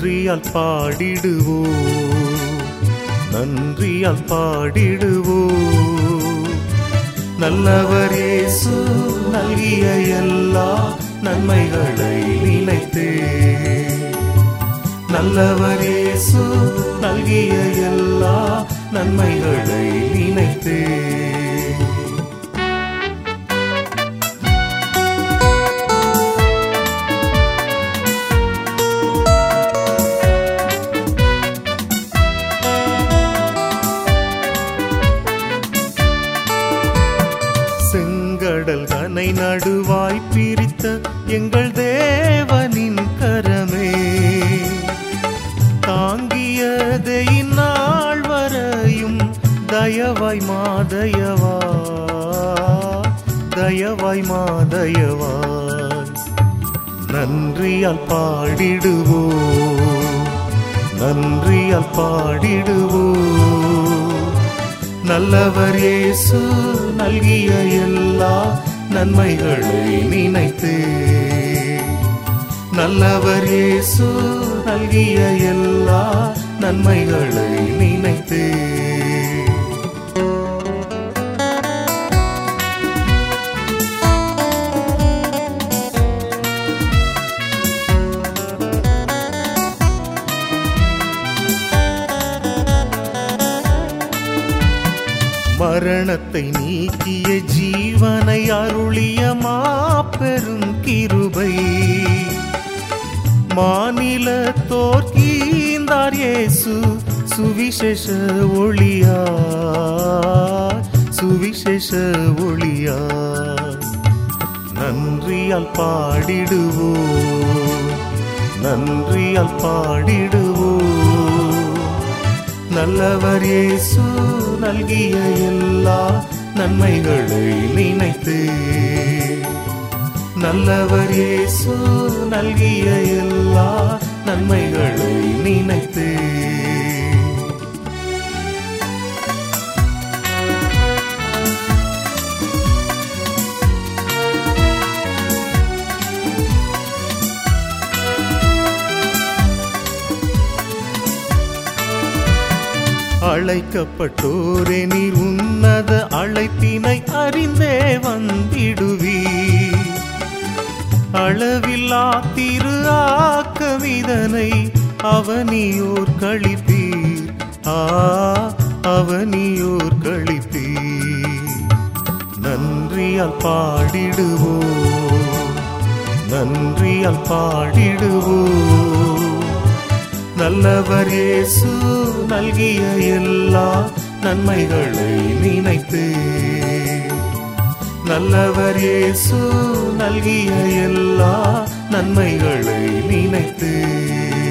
நன்றியால் பாடிடுவோ நன்றியால் பாடிடுவோ நல்லவர் இயேசு நல்கிய எல்லா நன்மைகளை நினைத்தே நல்லவர் இயேசு நல்கிய எல்லா நன்மைகளை நினைத்தே செங்கடல் கனை நடுவாய் பிரித்த எங்கள் தேவனின் கரமே தாங்கியதை இந்நாள் வரையும் தயவாய் மாதயவா தயவாய் மாதயவா நன்றியால் பாடிடுவோ நன்றியால் பாடிடுவோ நல்லவர் இயேசு நல்கிய எல்லா நன்மைகளை நினைத்து நல்லவர் இயேசு நல்கிய எல்லா நன்மைகளை நினைத்து மரணத்தை நீக்கிய ஜீவனை அருளிய மாபெரும் கிருபை மாநில தோற்கீந்தார் இயேசு சுவிசேஷ ஒளியா சுவிசேஷ ஒளியா நன்றியால் பாடிடுவோ நன்றியால் பாடிடுவோ நல்லவர் இயேசு நல்கிய எல்லா நன்மைகளை நினைத்து நல்லவர் இயேசு நல்கிய எல்லா நன்மைகளை நினைத்து அழைக்கப்பட்டோரே நீர் உன்னத அழைப்பினை அறிந்தே வந்திடுவி அளவில்லா திரு ஆக்கமிதனை அவனியோர் கழிப்பீர் ஆ அவனியோர் கழிப்பீர் நன்றியால் பாடிடுவோ நன்றியால் பாடிடுவோ நல்லவர் இயேசு நல்கிய எல்லா நன்மைகளை நினைத்து நல்லவர் இயேசு நல்கிய எல்லா நன்மைகளை நினைத்து